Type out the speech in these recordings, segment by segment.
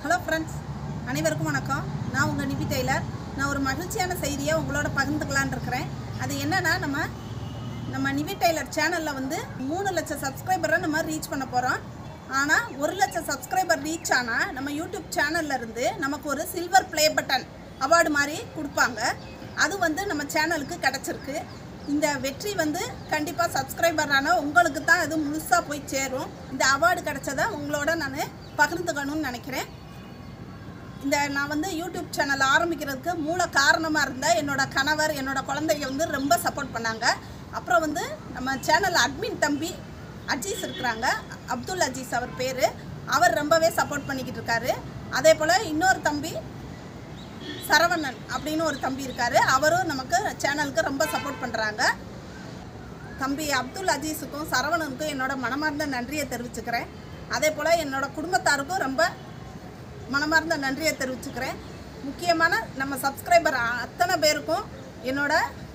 hello friends அனைவருக்கும் வணக்கம் நான் உங்கள் நிபி டெய்லர் நான் ஒரு மகிழ்ச்சியான செய்தியை உங்களோட பகிர்ந்துக்கலான்னு இருக்கிறேன் அது என்னன்னா நம்ம நம்ம நிவி டெய்லர் சேனலில் வந்து மூணு லட்சம் சப்ஸ்கிரைபரை நம்ம ரீச் பண்ண போகிறோம் ஆனால் ஒரு லட்சம் சப்ஸ்கிரைபர் ரீச் ஆனால் நம்ம யூடியூப் சேனல்ல இருந்து நமக்கு ஒரு சில்வர் ப்ளே பட்டன் அவார்டு மாதிரி கொடுப்பாங்க அது வந்து நம்ம சேனலுக்கு கிடச்சிருக்கு இந்த வெற்றி வந்து கண்டிப்பாக சப்ஸ்கிரைபரான உங்களுக்கு தான் அது முழுசாக போய் சேரும் இந்த அவார்டு கிடைச்சதை உங்களோட நான் பகிர்ந்துக்கணும்னு நினைக்கிறேன் இந்த நான் வந்து யூடியூப் சேனல் ஆரம்பிக்கிறதுக்கு மூல காரணமாக இருந்த என்னோட கணவர் என்னோட குழந்தைங்க வந்து ரொம்ப சப்போர்ட் பண்ணாங்க அப்புறம் வந்து நம்ம சேனல் அட்மின் தம்பி அஜீஸ் இருக்கிறாங்க அப்துல் அஜீஸ் அவர் பேர் அவர் ரொம்பவே சப்போர்ட் பண்ணிக்கிட்டு இருக்காரு அதே போல் இன்னொரு தம்பி சரவணன் அப்படின்னு ஒரு தம்பி இருக்காரு அவரும் நமக்கு சேனலுக்கு ரொம்ப சப்போர்ட் பண்ணுறாங்க தம்பி அப்துல் அஜீஸுக்கும் சரவணனுக்கும் என்னோட மனமார்ந்த நன்றியை தெரிவிச்சுக்கிறேன் அதே போல் என்னோட குடும்பத்தாருக்கும் ரொம்ப மனமார்ந்த நன்றியை தெரிவிச்சுக்கிறேன் முக்கியமான நம்ம சப்ஸ்கிரைபர் அத்தனை பேருக்கும் என்னோட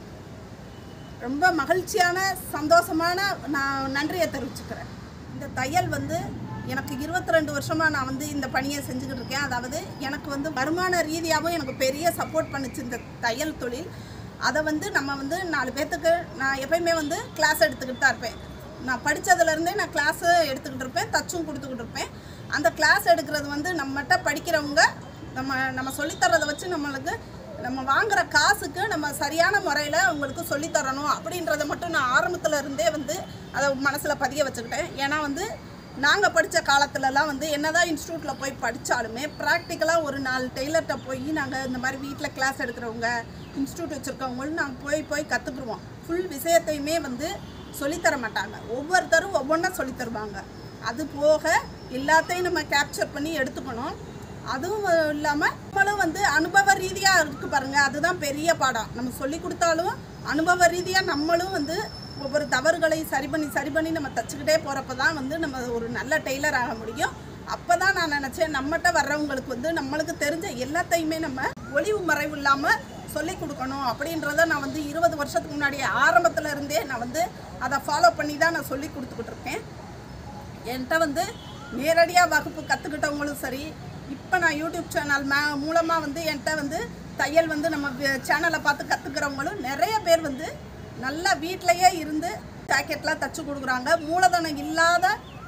ரொம்ப மகிழ்ச்சியான சந்தோஷமான நான் நன்றியை தெரிவிச்சுக்கிறேன் இந்த தையல் வந்து எனக்கு இருபத்தி ரெண்டு வருஷமாக நான் வந்து இந்த பணியை செஞ்சுக்கிட்டு இருக்கேன் அதாவது எனக்கு வந்து வருமான ரீதியாகவும் எனக்கு பெரிய சப்போர்ட் பண்ணுச்சு இந்த தையல் தொழில் அதை வந்து நம்ம வந்து நாலு பேர்த்துக்கு நான் எப்பயுமே வந்து கிளாஸ் எடுத்துக்கிட்டு தான் இருப்பேன் நான் படித்ததுலேருந்தே நான் கிளாஸு எடுத்துக்கிட்டு இருப்பேன் தச்சும் கொடுத்துக்கிட்டு இருப்பேன் அந்த கிளாஸ் எடுக்கிறது வந்து நம்மகிட்ட படிக்கிறவங்க நம்ம நம்ம சொல்லித்தரதை வச்சு நம்மளுக்கு நம்ம வாங்குற காசுக்கு நம்ம சரியான முறையில் அவங்களுக்கு சொல்லித் தரணும் அப்படின்றத மட்டும் நான் ஆரம்பத்துல இருந்தே வந்து அதை மனசில் பதிய வச்சுக்கிட்டேன் ஏன்னா வந்து நாங்கள் படித்த காலத்துலலாம் வந்து என்னதான் இன்ஸ்டியூட்டில் போய் படித்தாலுமே ப்ராக்டிக்கலாக ஒரு நாலு டெய்லர்கிட்ட போய் நாங்கள் இந்த மாதிரி வீட்டில் கிளாஸ் எடுக்கிறவங்க இன்ஸ்டியூட் வச்சுருக்கவங்களும் நாங்கள் போய் போய் கற்றுக்குருவோம் ஃபுல் விஷயத்தையுமே வந்து சொல்லித்தர மாட்டாங்க ஒவ்வொருத்தரும் ஒவ்வொன்றா சொல்லித் தருவாங்க அது போக எல்லாத்தையும் நம்ம கேப்சர் பண்ணி எடுத்துக்கணும் அதுவும் இல்லாமல் நம்மளும் வந்து அனுபவ ரீதியாக இருக்கு பாருங்க அதுதான் பெரிய பாடம் நம்ம சொல்லி கொடுத்தாலும் அனுபவ ரீதியாக நம்மளும் வந்து ஒவ்வொரு தவறுகளை சரி பண்ணி சரி பண்ணி நம்ம தச்சுக்கிட்டே போகிறப்ப தான் வந்து நம்ம ஒரு நல்ல டெய்லர் ஆக முடியும் அப்போ தான் நான் நினச்சேன் நம்மகிட்ட வர்றவங்களுக்கு வந்து நம்மளுக்கு தெரிஞ்ச எல்லாத்தையுமே நம்ம ஒளிவு மறைவு இல்லாமல் சொல்லி கொடுக்கணும் அப்படின்றத நான் வந்து இருபது வருஷத்துக்கு முன்னாடி ஆரம்பத்துல இருந்தே நான் வந்து அதை ஃபாலோ பண்ணி தான் நான் சொல்லி கொடுத்துக்கிட்டு இருக்கேன் என்கிட்ட வந்து நேரடியாக வகுப்பு கற்றுக்கிட்டவங்களும் சரி இப்போ நான் யூடியூப் சேனல் மே மூலமாக வந்து என்கிட்ட வந்து தையல் வந்து நம்ம சேனலை பார்த்து கற்றுக்கிறவங்களும் நிறைய பேர் வந்து நல்லா வீட்டிலையே இருந்து ஜாக்கெட்லாம் தச்சு கொடுக்குறாங்க மூலதனம் இல்லாத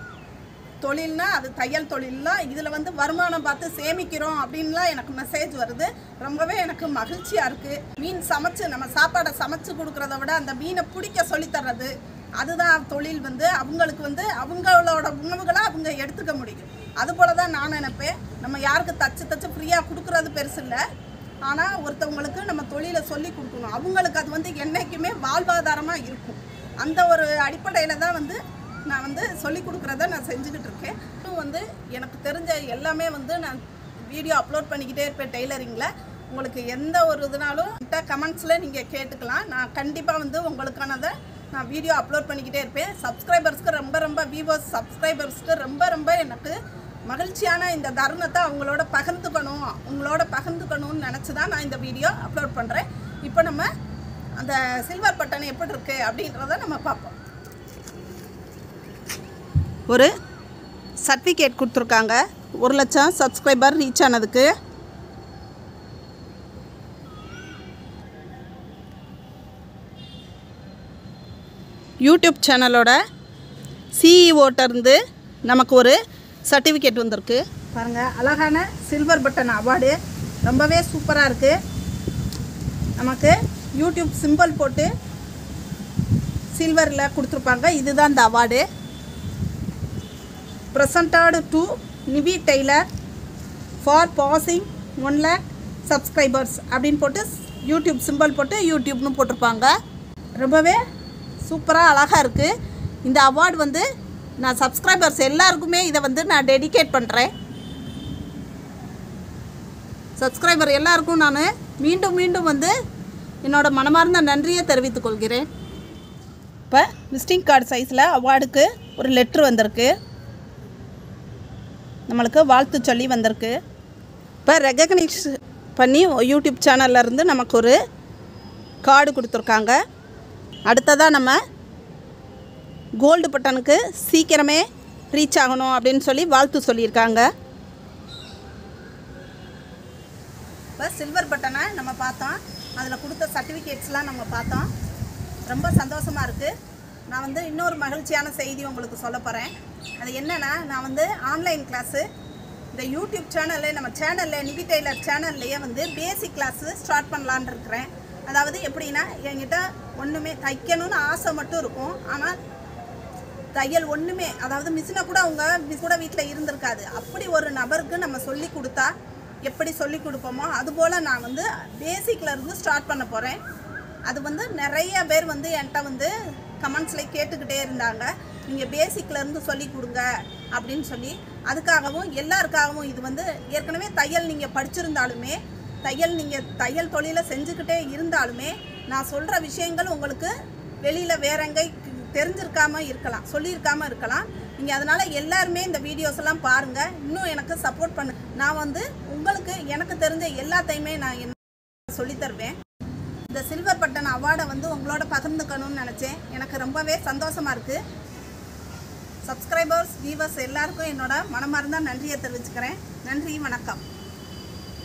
தொழில்னா அது தையல் தொழில்லாம் இதில் வந்து வருமானம் பார்த்து சேமிக்கிறோம் அப்படின்லாம் எனக்கு மெசேஜ் வருது ரொம்பவே எனக்கு மகிழ்ச்சியாக இருக்குது மீன் சமைச்சு நம்ம சாப்பாடை சமைச்சு கொடுக்குறத விட அந்த மீனை பிடிக்க சொல்லித் தர்றது அதுதான் தொழில் வந்து அவங்களுக்கு வந்து அவங்களோட உணவுகளை அவங்க எடுத்துக்க முடியும் அதுபோல தான் நான் நினைப்பேன் நம்ம யாருக்கு தச்சு தச்சு ஃப்ரீயாக கொடுக்குறது பெருசு இல்லை ஆனால் ஒருத்தவங்களுக்கு நம்ம தொழிலை சொல்லி கொடுக்கணும் அவங்களுக்கு அது வந்து என்றைக்குமே வாழ்வாதாரமாக இருக்கும் அந்த ஒரு அடிப்படையில் தான் வந்து நான் வந்து சொல்லி கொடுக்குறத நான் செஞ்சுக்கிட்டு இருக்கேன் இன்னும் வந்து எனக்கு தெரிஞ்ச எல்லாமே வந்து நான் வீடியோ அப்லோட் பண்ணிக்கிட்டே இருப்பேன் டெய்லரிங்கில் உங்களுக்கு எந்த ஒரு இதுனாலும் கமெண்ட்ஸில் நீங்கள் கேட்டுக்கலாம் நான் கண்டிப்பாக வந்து உங்களுக்கானதை நான் வீடியோ அப்லோட் பண்ணிக்கிட்டே இருப்பேன் சப்ஸ்கிரைபர்ஸ்க்கு ரொம்ப ரொம்ப வியூவர்ஸ் சப்ஸ்கிரைபர்ஸ்க்கு ரொம்ப ரொம்ப எனக்கு மகிழ்ச்சியான இந்த தருணத்தை அவங்களோட பகிர்ந்துக்கணும் உங்களோட பகிர்ந்துக்கணும்னு நினச்சி தான் நான் இந்த வீடியோ அப்லோட் பண்ணுறேன் இப்போ நம்ம அந்த சில்வர் பட்டன் எப்படி இருக்குது அப்படின்றத நம்ம பார்ப்போம் ஒரு சர்டிஃபிகேட் கொடுத்துருக்காங்க ஒரு லட்சம் சப்ஸ்கிரைபர் ரீச் ஆனதுக்கு யூடியூப் சேனலோட சிஇஓட்டேருந்து நமக்கு ஒரு சர்டிஃபிகேட் வந்திருக்கு பாருங்கள் அழகான சில்வர் பட்டன் அவார்டு ரொம்பவே சூப்பராக இருக்குது நமக்கு யூடியூப் சிம்பிள் போட்டு சில்வரில் கொடுத்துருப்பாங்க இதுதான் இந்த award presented to Nivi tailor for passing one lakh subscribers அப்படின்னு போட்டு யூடியூப் சிம்பிள் போட்டு யூடியூப்னு போட்டிருப்பாங்க ரொம்பவே சூப்பராக அழகாக இருக்குது இந்த அவார்டு வந்து நான் சப்ஸ்கிரைபர்ஸ் எல்லாருக்குமே இதை வந்து நான் டெடிகேட் பண்ணுறேன் சப்ஸ்கிரைபர் எல்லாருக்கும் நான் மீண்டும் மீண்டும் வந்து என்னோட மனமார்ந்த நன்றியை தெரிவித்துக் கொள்கிறேன் இப்போ விசிட்டிங் கார்டு சைஸில் அவார்டுக்கு ஒரு லெட்ரு வந்திருக்கு நம்மளுக்கு வாழ்த்து சொல்லி வந்திருக்கு இப்போ ரெகக்னைஸ் பண்ணி யூடியூப் சேனல்ல இருந்து நமக்கு ஒரு கார்டு கொடுத்துருக்காங்க அடுத்ததாக நம்ம கோல்டு பட்டனுக்கு சீக்கிரமே ரீச் ஆகணும் அப்படின்னு சொல்லி வாழ்த்து சொல்லியிருக்காங்க இப்போ சில்வர் பட்டனை நம்ம பார்த்தோம் அதில் கொடுத்த சர்டிஃபிகேட்ஸ்லாம் நம்ம பார்த்தோம் ரொம்ப சந்தோஷமாக இருக்குது நான் வந்து இன்னொரு மகிழ்ச்சியான செய்தி உங்களுக்கு சொல்ல போகிறேன் அது என்னென்னா நான் வந்து ஆன்லைன் கிளாஸு இந்த யூடியூப் சேனலில் நம்ம சேனலில் நிவி டெய்லர் சேனல்லையே வந்து பேசிக் கிளாஸு ஸ்டார்ட் பண்ணலான்னு இருக்கிறேன் அதாவது எப்படின்னா என்கிட்ட ஒன்றுமே தைக்கணும்னு ஆசை மட்டும் இருக்கும் ஆனால் தையல் ஒன்றுமே அதாவது மிஷினை கூட அவங்க மிஸ் கூட வீட்டில் இருந்திருக்காது அப்படி ஒரு நபருக்கு நம்ம சொல்லி கொடுத்தா எப்படி சொல்லி கொடுப்போமோ அதுபோல் நான் வந்து பேசிக்ல இருந்து ஸ்டார்ட் பண்ண போகிறேன் அது வந்து நிறைய பேர் வந்து என்கிட்ட வந்து கமெண்ட்ஸில் கேட்டுக்கிட்டே இருந்தாங்க நீங்கள் பேசிக்ல இருந்து சொல்லி கொடுங்க அப்படின்னு சொல்லி அதுக்காகவும் எல்லாருக்காகவும் இது வந்து ஏற்கனவே தையல் நீங்கள் படிச்சிருந்தாலுமே தையல் நீங்கள் தையல் தொழிலை செஞ்சுக்கிட்டே இருந்தாலுமே நான் சொல்கிற விஷயங்கள் உங்களுக்கு வெளியில் வேற எங்கே தெரிஞ்சிருக்காம இருக்கலாம் சொல்லியிருக்காம இருக்கலாம் நீங்கள் அதனால் எல்லாருமே இந்த வீடியோஸ் எல்லாம் பாருங்கள் இன்னும் எனக்கு சப்போர்ட் பண்ணு நான் வந்து உங்களுக்கு எனக்கு தெரிஞ்ச எல்லாத்தையுமே நான் என்ன சொல்லித் தருவேன் இந்த சில்வர் பட்டன் அவார்டை வந்து உங்களோட பகிர்ந்துக்கணும்னு நினச்சேன் எனக்கு ரொம்பவே சந்தோஷமாக இருக்குது சப்ஸ்கிரைபர்ஸ் வியூவர்ஸ் எல்லாருக்கும் என்னோட மனமார்ந்த நன்றியை தெரிவிச்சுக்கிறேன் நன்றி வணக்கம்